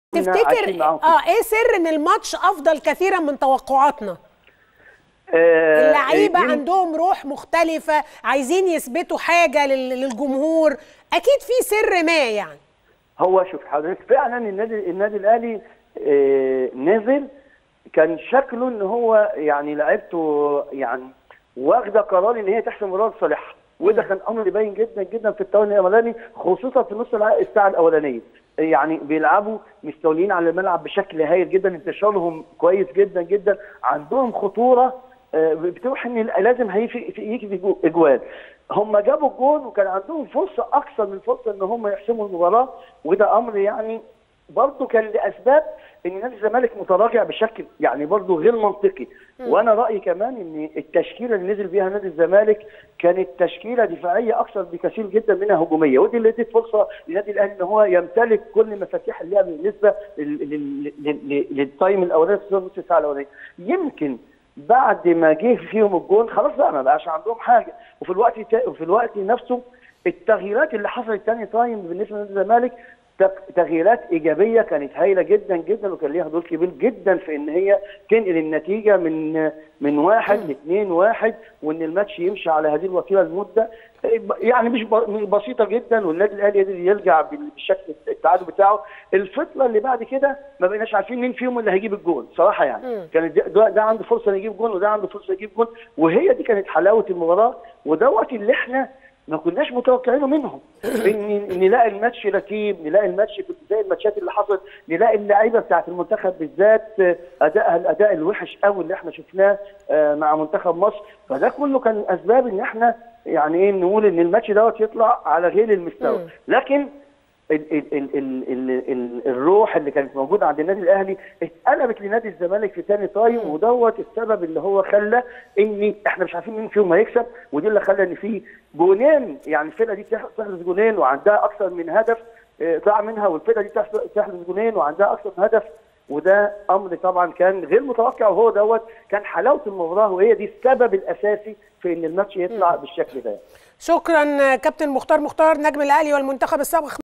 تفتكر اه ايه سر ان الماتش افضل كثيرا من توقعاتنا آه، اللعيبه دي- عندهم روح مختلفه عايزين يثبتوا حاجه لل- للجمهور اكيد في سر ما يعني هو شوف حضرتك فعلا النادي النادي الاهلي آه، نزل كان شكله ان هو يعني لعيبته يعني واخده قرار ان هي تحسم مباراه لصالحها وده كان امر باين جدا جدا في التوالي الاولاني خصوصا في نص الع- الساعه الاولانيه يعني بيلعبوا مستولين على الملعب بشكل هايل جدا انتشارهم كويس جدا جدا عندهم خطوره آه، بتوحي ان لازم هيجي يجي جو- اجوال هم جابوا الجون وكان عندهم فرصه اكثر من فرصه ان هم يحسموا المباراه وده امر يعني برضه كان لاسباب ان نادي الزمالك متراجع بشكل يعني برضه غير منطقي وانا رايي كمان ان التشكيله اللي نزل بيها نادي الزمالك كانت تشكيله دفاعيه اكثر بكثير جدا منها هجوميه ودي اللي ادت فرصه لنادي الاهلي ان هو يمتلك كل مفاتيح اللعب بالنسبه لل- لل- لل- للتايم الاولاني في نص الساعه الاولانيه يمكن بعد ما جه فيهم الجون خلاص بقى ما بقاش عندهم حاجه وفي الوقت تا- وفي الوقت نفسه التغييرات اللي حصلت تاني تايم بالنسبه لنادي الزمالك تغ- تغييرات ايجابيه كانت هايله جدا جدا وكان ليها دور كبير جدا في ان هي تنقل النتيجه من من واحد لاثنين واحد وان الماتش يمشي على هذه الوتيره المده يعني مش ب- بسيطه جدا والنادي الاهلي قدر يرجع بالشكل التعادل بتاعه الفتره اللي بعد كده ما بقيناش عارفين مين فيهم اللي هيجيب الجون صراحه يعني كان ده, ده, ده عنده فرصه يجيب جون وده عنده فرصه يجيب جون وهي دي كانت حلاوه المباراه ودوت اللي احنا ما كناش متوقعينه منهم ان نلاقي الماتش رتيب نلاقي الماتش في زي الماتشات اللي حصلت نلاقي اللعيبه بتاعت المنتخب بالذات آه، ادائها الاداء الوحش قوي اللي احنا شفناه آه، مع منتخب مصر فده كله كان اسباب ان احنا يعني ايه نقول ان الماتش دوت يطلع على غير المستوى لكن ال ال ال ال ال ال الروح اللي كانت موجوده عند النادي الاهلي اتقلبت لنادي الزمالك في ثاني تايم ودوت السبب اللي هو خلى ان احنا مش عارفين مين فيهم هيكسب ودي اللي خلى ان في جونين يعني الفرقه دي تح- تحرز جونين وعندها اكثر من هدف اه، ضاع منها والفرقه دي تح- تحرز جونين وعندها اكثر من هدف وده امر طبعا كان غير متوقع وهو دوت كان حلاوه المباراه وهي دي السبب الاساسي في ان الماتش يطلع بالشكل ده شكرا كابتن مختار مختار نجم الاهلي والمنتخب السابق